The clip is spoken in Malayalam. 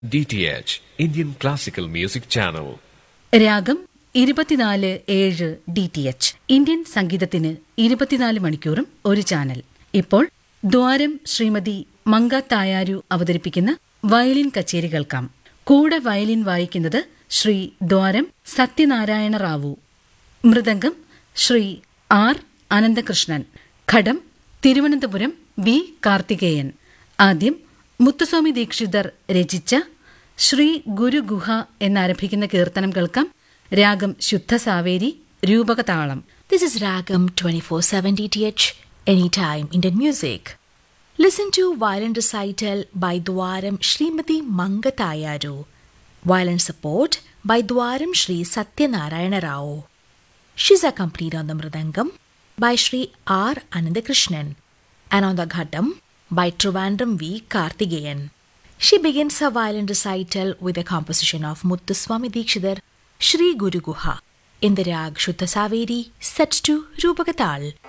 DTH Indian Classical Music Channel. രാഗം ഇരുപത്തിനാല് ഏഴ് ഡി ടി എച്ച് ഇന്ത്യൻ സംഗീതത്തിന് ഇരുപത്തിനാല് മണിക്കൂറും ഒരു ചാനൽ ഇപ്പോൾ ദ്വാരം ശ്രീമതി മങ്ക തായാരു അവതരിപ്പിക്കുന്ന വയലിൻ കച്ചേരി കേൾക്കാം കൂടെ വയലിൻ വായിക്കുന്നത് ശ്രീ ദ്വാരം സത്യനാരായണ റാവു മൃദംഗം ശ്രീ ആർ അനന്തകൃഷ്ണൻ ഘടം തിരുവനന്തപുരം വി കാർത്തികേയൻ ആദ്യം മുത്തുസ്വാമി ദീക്ഷിതർ രചിച്ച ശ്രീ ഗുരുഗുഹ എന്നാരംഭിക്കുന്ന കീർത്തനം കേൾക്കാം രാഗം ശുദ്ധ Saveri രൂപകതാളം This is Ragam 24/7 DTH Anytime Indian Music. Listen to violin recital by Dwaram Srimati Mangatayaru. Violin support by Dwaram Sri Satyanarayana Rao. She's accompanied on the mridangam by Sri R. Anandakrishnan and on the ghatam by Trivandrum V. Kartigeyan. She begins her violin recital with a composition of Muthuswami Dikshidhar Shri Guru Guha in the rag Shuddha Saveri set to Rupagatal.